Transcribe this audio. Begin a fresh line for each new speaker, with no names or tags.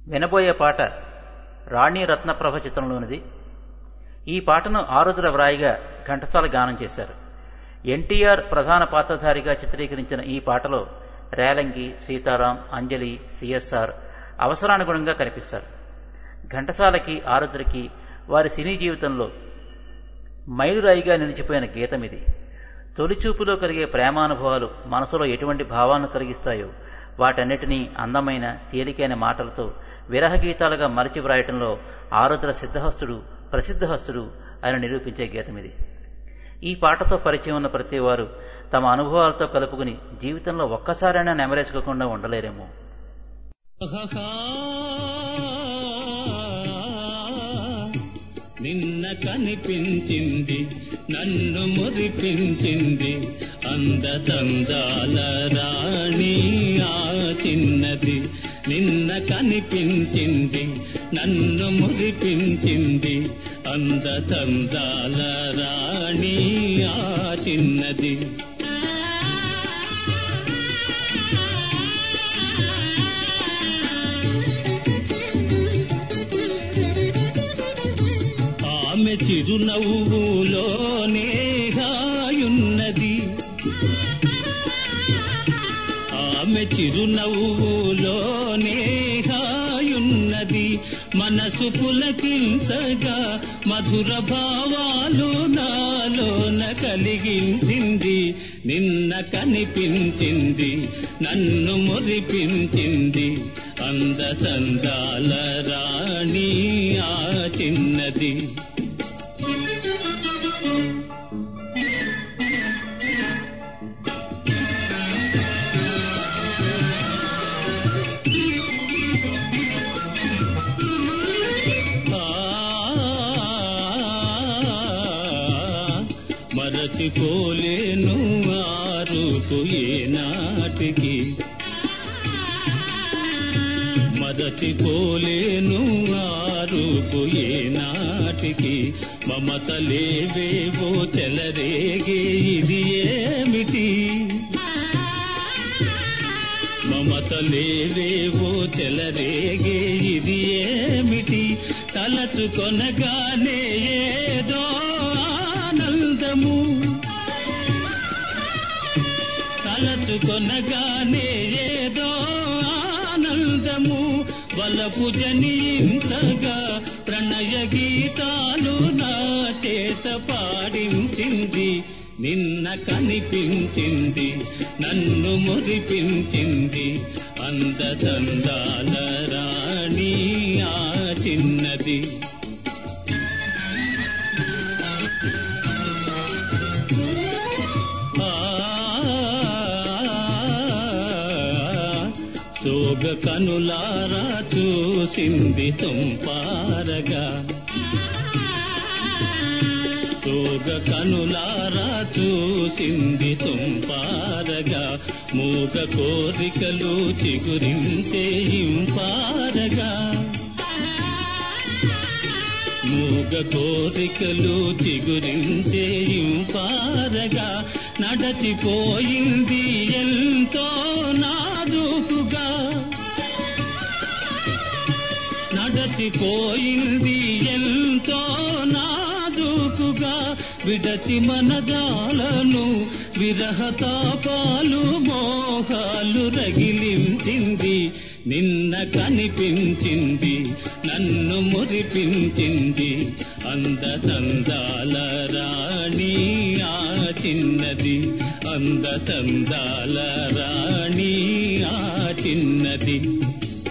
వినబోయే పాట రాణి రత్నప్రభ చిత్రంలోనిది ఈ పాటను ఆరుద్ర వ్రాయిగా ఘంటసాల గానం చేశారు ఎన్టీఆర్ ప్రధాన పాత్రధారిగా చిత్రీకరించిన ఈ పాటలో రేలంగి సీతారాం అంజలి సిఎస్ఆర్ అవసరానుగుణంగా కనిపిస్తారు ఘంటసాలకి ఆరుద్రకి వారి సినీ జీవితంలో మైలురాయిగా నిలిచిపోయిన గీతం ఇది తొలిచూపులో కలిగే ప్రేమానుభవాలు మనసులో ఎటువంటి భావాలను కలిగిస్తాయో వాటన్నిటినీ అందమైన తేలికైన మాటలతో విరహ గీతాలుగా మరచి వ్రాయటంలో ఆరుద్ర సిద్ధహస్తుడు ప్రసిద్ధహస్తుడు అని నిరూపించే గీతం ఇది ఈ పాటతో పరిచయం ఉన్న ప్రతి వారు తమ అనుభవాలతో కలుపుకుని జీవితంలో ఒక్కసారైనా నెమరేసుకోకుండా ఉండలేరేమో
నిన్న కనిపించింది నన్ను మురిపించింది అందచందాల రాణి ఆ చిన్నది నిన్న కనిపించింది నన్ను మురిపించింది అందచందాల రాణి ఆ చిన్నది ఆమె చిరునవ్వులోనే హాయున్నది ఆమె చిరునవ్వులోనే హాయున్నది మనసు పులకించగా మధుర భావాలు నాలోన కలిగించింది నిన్న కనిపించింది నన్ను మురిపించింది అందచందాల రాణి ఆ చిన్నది మరచిపోలేను ఆ రూపు ఏనాటికి మరచిపోలేను ఆ రూపు ఏనాటికి మమతలేవేవో చెలరేగే ఇది ఏమిటి మమతలేవేవో చెలరేగే ఇది ఏమిటి తలచుకొనగానే ఏదో ఆనందము తలచుకొనగానే ఏదో ఆనందము వలపు జనించగా ప్రణయ గీతాలు నా చేత పాడించింది నిన్న కనిపించింది నన్ను మురిపించింది అందచందాల రాణి ఆ చిన్నది సోగ కనులారా చూసింది సొంపారగా సోగ కనులారా చూసింది సొంపారగా మూగ కోరికలు చిగురించే ఇంపారగా మూగ కోరికలు చిగురించే ఇంపారగా నడచిపోయింది ఎంతో నాజూకుగా నడచిపోయింది ఎంతో నాజూకుగా విడచి మనజాలను విరహతాపాలు మోహాలు రగిలించింది నిన్న కనిపించింది నన్ను మురిపించింది అందచందాల రాణి ఆ చిన్నది అందచందాల రాణి ఆ చిన్నది